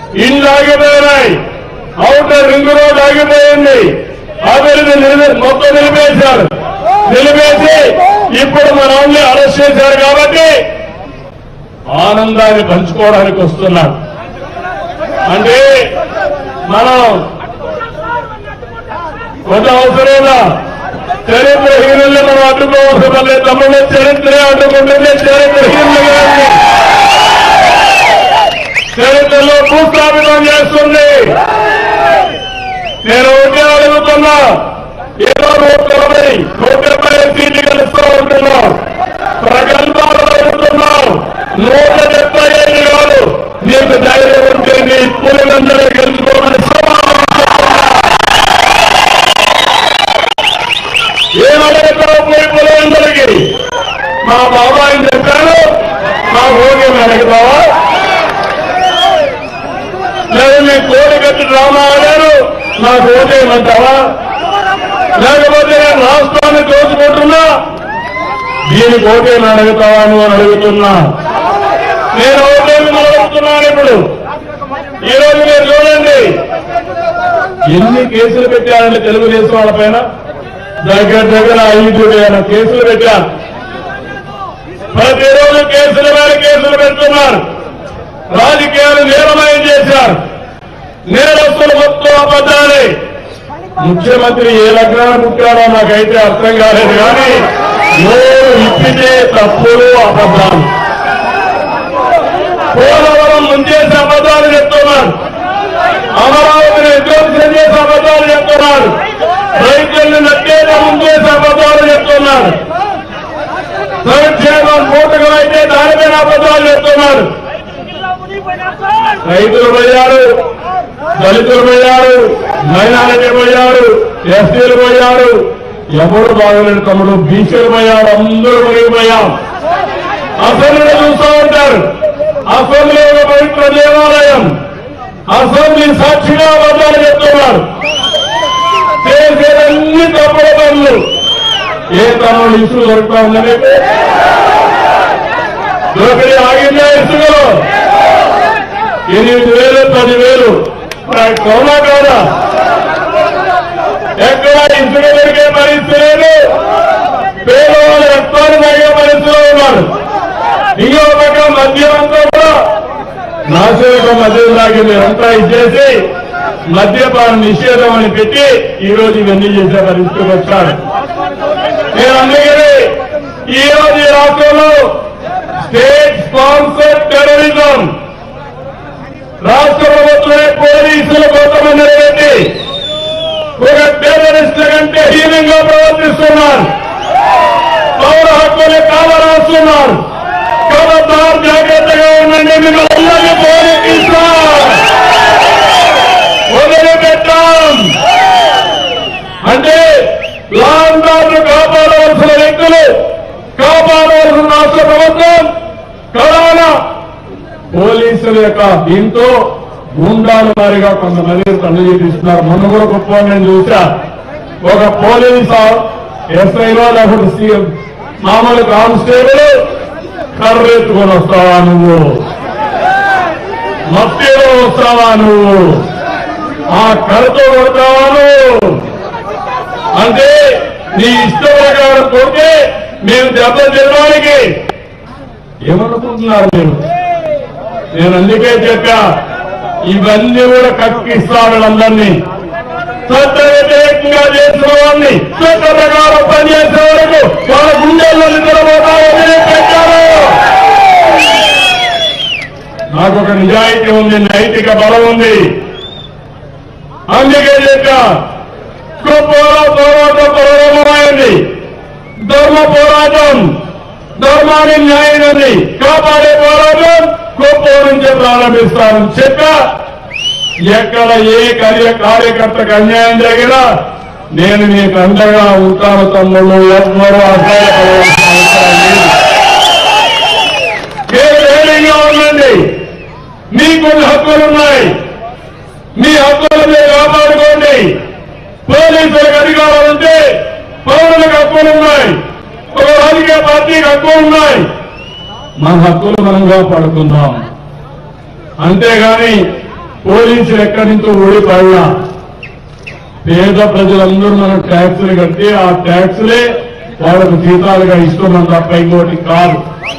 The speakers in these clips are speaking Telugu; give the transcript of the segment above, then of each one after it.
ఇండ్లు ఆగిపోయినాయి అవుటర్ రింగ్ రోడ్ ఆగిపోయింది అభివృద్ధి నిలిపి- మొత్తం నిలిపేశారు నిలిపేసి ఇప్పుడు మన వాళ్ళని అరెస్ట్ చేశారు కాబట్టి ఆనందాన్ని పంచుకోవడానికి వస్తున్నారు అంటే మనం కొంత అవసరమేనా చరిత్రహీనుల్ని మనం అడ్డుకోవాల్సిన లేదు తమ్ముడు చరిత్ర అడ్డుకుంటుంది చరిత్రహీనులు కాదు. చరిత్రలో భూస్థాపితం చేస్తుంది నేను ఒకటే అడుగుతున్నా ఏదో నూట ఇరవై నూట డెబ్బై సీట్లు గెలుస్తూ ఉంటున్నాం ప్రగల్భాలు అడుగుతున్నాం నూట డెబ్బై ఐదు కాదు నీకు ధైర్యం ఉంటే నీ పురులందరూ గెలుచుకోమని సవాలు ఏమడుగుతావు పోయి పురులందరికీ మా బాబాయిని చెప్పాను మా భోగ్యం అడుగుతావా లేదా మీ కోడికట్టు డ్రామా ఆడారు నాకు ఓటేయమంటావా లేకపోతే నేను రాష్ట్రాన్ని దోచుకుంటున్నా దీనికి ఓటేని అడుగుతావా నువ్వు అని అడుగుతున్నా నేను ఓటేమి అడుగుతున్నాను ఇప్పుడు ఈ రోజు మీరు చూడండి ఎన్ని కేసులు పెట్టారంటే తెలుగుదేశం వాళ్ళ పైన దగ్గర దగ్గర ఐదు వేల కేసులు పెట్టారు ప్రతిరోజు కేసుల మీద కేసులు పెడుతున్నారు రాజకీయాలు నేరమయం చేశారు నేరస్తులు మొత్తం అబద్ధాలే ముఖ్యమంత్రి ఏ లగ్నాన్ని పుట్టాడో నాకైతే అర్థం కాలేదు కానీ నోరు ఇప్పితే తప్పులు అబద్ధాలు పోలవరం ముంచేసి అబద్ధాలు చెప్తున్నారు అమరావతిని విధ్వంసం చేసి అబద్ధాలు చెప్తున్నారు రైతుల్ని నట్టేట ముంచేసి అబద్ధాలు చెప్తున్నారు సంక్షేమం మూటకం అయితే దానిపైన అబద్ధాలు చెప్తున్నారు రైతులు పోయారు దళితులు పోయారు మైనారిటీ పోయారు ఎస్టీలు పోయారు ఎవరు బాగలేడు తమ్ముడు బీసీలు పోయారు అందరూ మునిగిపోయాం అసెంబ్లీలో చూస్తూ ఉంటారు అసెంబ్లీ ఒక పవిత్ర దేవాలయం అసెంబ్లీ సాక్షిగా అబద్ధాలు చెప్తున్నారు చేసేదన్ని తప్పుల పనులు ఏ తమ్ముడు ఇసులు దొరుకుతా ఉందా మీకు దోపిడీ ఆగిందా ఇసుకలో ఎనిమిది వేలు పదివేలు మరి అవునా కాదా ఎక్కడ ఇసుక దొరికే పరిస్థితి లేదు పేదవాళ్ళు రక్తాన్ని తాగే పరిస్థితిలో ఉన్నారు ఇంకో పక్క మద్యం అంతా కూడా నాశనక మద్యం తాగింది అంతా ఇచ్చేసి మద్యపాన నిషేధం అని పెట్టి ఈ రోజు ఇవన్నీ చేసే పరిస్థితికి వచ్చారు నేను అందుకని ఈ రోజు ఈ రాష్ట్రంలో స్టేట్ స్పాన్సర్ టెర్రరిజం రాష్ట్ర ప్రభుత్వమే పోలీసులు కొంతమంది పెట్టి ఒక టెర్రరిస్టుల కంటే హీనంగా ప్రవర్తిస్తున్నారు పౌర హక్కులు కాలరాస్తున్నారు ఖబర్దార్ జాగ్రత్తగా ఉండండి మిమ్మల్ని పోలీసులు వదిలిపెట్టాం అంటే లాండాలను కాపాడవలసిన వ్యక్తులు కాపాడవలసిన రాష్ట్ర ప్రభుత్వం కరోనా పోలీసుల యొక్క దీంతో గుండాల వారిగా కొంతమంది పనులు చేపిస్తున్నారు మొన్న కూడా గొప్ప నేను చూసా ఒక పోలీస్ ఎస్ఐలో లేకపోతే సీఎం మామూలు కానిస్టేబుల్ కర్ర ఎత్తుకొని వస్తావా నువ్వు మట్టిలో వస్తావా నువ్వు ఆ కర్రతో కొడతావా నువ్వు అంటే నీ ఇష్ట ప్రకారం కొడితే మేము దెబ్బ తినడానికి ఏమనుకుంటున్నారు మీరు నేను అందుకే చెప్పా ఇవన్నీ కూడా కక్కిస్తా వీళ్ళందరినీ చట్ట వ్యతిరేకంగా చేసిన వాళ్ళని చట్ట ప్రకారం పనిచేసే వరకు వాళ్ళ గుండెల్లో నిద్రపోతామని పెట్టారు నాకు ఒక నిజాయితీ ఉంది నైతిక బలం ఉంది అందుకే చెప్పా కుప్పలో పోరాటం ప్రారంభమైంది ధర్మ పోరాటం ధర్మాన్ని న్యాయాన్ని కాపాడే పోరాటం కుప్పం నుంచి ప్రారంభిస్తానని చెప్పా ఎక్కడ ఏ కార్య కార్యకర్తకు అన్యాయం జరిగినా నేను మీకు అండగా ఉంటాను తమ్ముళ్ళు ఎవ్వరూ అసహాయపడవలసిన అవసరం లేదు మీరు ధైర్యంగా ఉండండి మీకు కొన్ని హక్కులున్నాయి మీ హక్కులు మీరు కాపాడుకోండి పోలీసులకు అధికారాలు ఉంటే పౌరులకు హక్కులు ఉన్నాయి ఒక రాజకీయ పార్టీకి హక్కులు ఉన్నాయి మన హక్కులు మనం కాపాడుకుందాం అంతేగాని పోలీసులు ఎక్కడి నుంచో ఓడిపోయినా పేద ప్రజలందరూ మనం ట్యాక్సులు కడితే ఆ ట్యాక్సులే వాళ్ళకు జీతాలుగా ఇస్తున్నాం తప్ప ఇంకోటి కాదు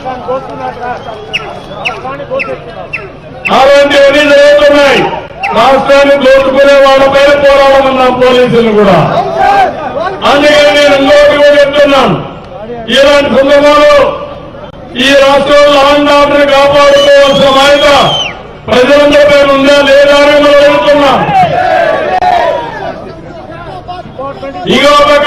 అలాంటివన్నీ జరుగుతున్నాయి రాష్ట్రాన్ని దోచుకునే వాళ్ళపైన పోరాడమన్నాం పోలీసులు కూడా అందుకని నేను ఇంకోటి కూడా చెప్తున్నాను ఇలాంటి సందర్భంలో ఈ రాష్ట్రంలో లాండ్ ఆర్డర్ కాపాడుకోవాల్సిన బాధ్యత ప్రజలందరిపై ఉందా లేదా అని మనం అడుగుతున్నాం ఇగో ఒక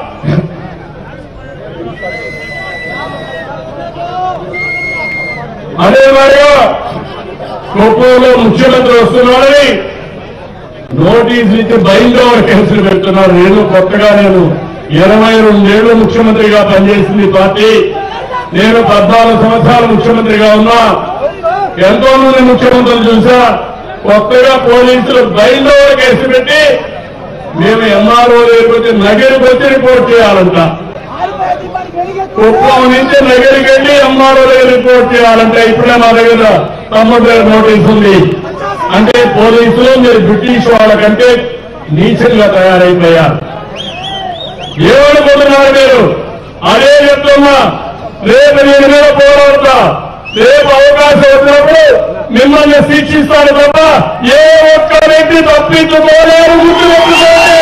అదే మరిగా కుప్పంలో ముఖ్యమంత్రి వస్తున్నాడని నోటీసులు ఇచ్చి బయట కేసులు పెడుతున్నారు నేను కొత్తగా నేను ఇరవై రెండేళ్లు ముఖ్యమంత్రిగా పనిచేసింది ఈ పార్టీ నేను పద్నాలుగు సంవత్సరాలు ముఖ్యమంత్రిగా ఉన్నా ఎంతో మంది ముఖ్యమంత్రులు చూసా కొత్తగా పోలీసులు బయట కేసు పెట్టి మేము ఎంఆర్ఓ లేకపోతే నగరికి వచ్చి రిపోర్ట్ చేయాలంట కుప్పం నుంచి నగరికి వెళ్ళి ఎంఆర్ఓ దగ్గర రిపోర్ట్ చేయాలంటే ఇప్పుడే మా దగ్గర తమ్ముడు దగ్గర నోటీస్ ఉంది అంటే పోలీసులు మీరు బ్రిటిష్ వాళ్ళకంటే నీచంగా తయారైపోయారు ఏమనుకుంటున్నారు మీరు అదే చెప్తున్నా రేపు నేను మీద పోరాడతా రేపు అవకాశం వచ్చినప్పుడు మిమ్మల్ని శిక్షిస్తాను తప్ప ఏ ఒక్క వ్యక్తి తప్పించుకోలేరు గుర్తుపెట్టుకోండి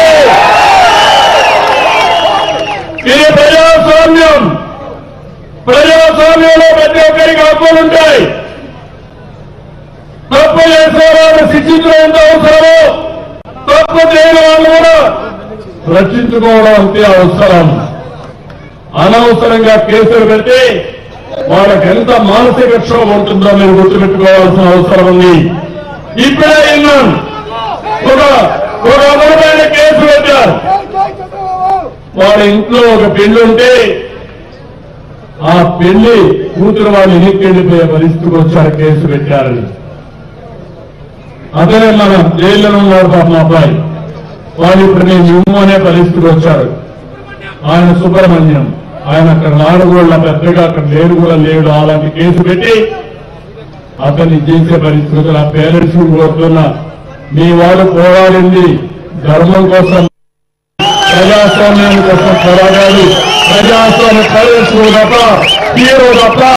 ఇది ప్రజాస్వామ్యం ప్రజాస్వామ్యంలో ప్రతి ఒక్కరికి హక్కులు ఉంటాయి తప్పు చేసే వాళ్ళు శిక్షించడం ఎంత అవసరమో తప్పు చేయని వాళ్ళు కూడా రక్షించుకోవడం అంతే అవసరం అనవసరంగా కేసులు పెట్టి వాళ్ళకి ఎంత మానసిక క్షోభ ఉంటుందో మీరు గుర్తుపెట్టుకోవాల్సిన అవసరం ఉంది ఇప్పుడే విన్నాను ఒక ఒక అమరమైన కేసు పెట్టారు వాళ్ళ ఇంట్లో ఒక పెళ్లి ఉంటే ఆ పెళ్లి కూతురు వాళ్ళు ఎన్నికకి వెళ్ళిపోయే పరిస్థితికి వచ్చారు కేసు పెట్టారని అదే మన జైల్లో ఉన్నాడు పాప మా అబ్బాయి వాళ్ళు ఇప్పుడు నేను ఇమ్ము అనే పరిస్థితికి వచ్చారు ఆయన సుబ్రహ్మణ్యం ఆయన అక్కడ నాడు కూడా పెద్దగా అక్కడ లేడు కూడా లేడు అలాంటి కేసు పెట్టి అతన్ని చేసే పరిస్థితులు ఆ పేరెంట్స్ కోరుతున్నా మీ వాళ్ళు పోరాడింది ధర్మం కోసం ప్రజాస్వామ్యం కోసం పోరాడాలి ప్రజాస్వామ్య పరిరక్షణ తప్ప హీరో తప్ప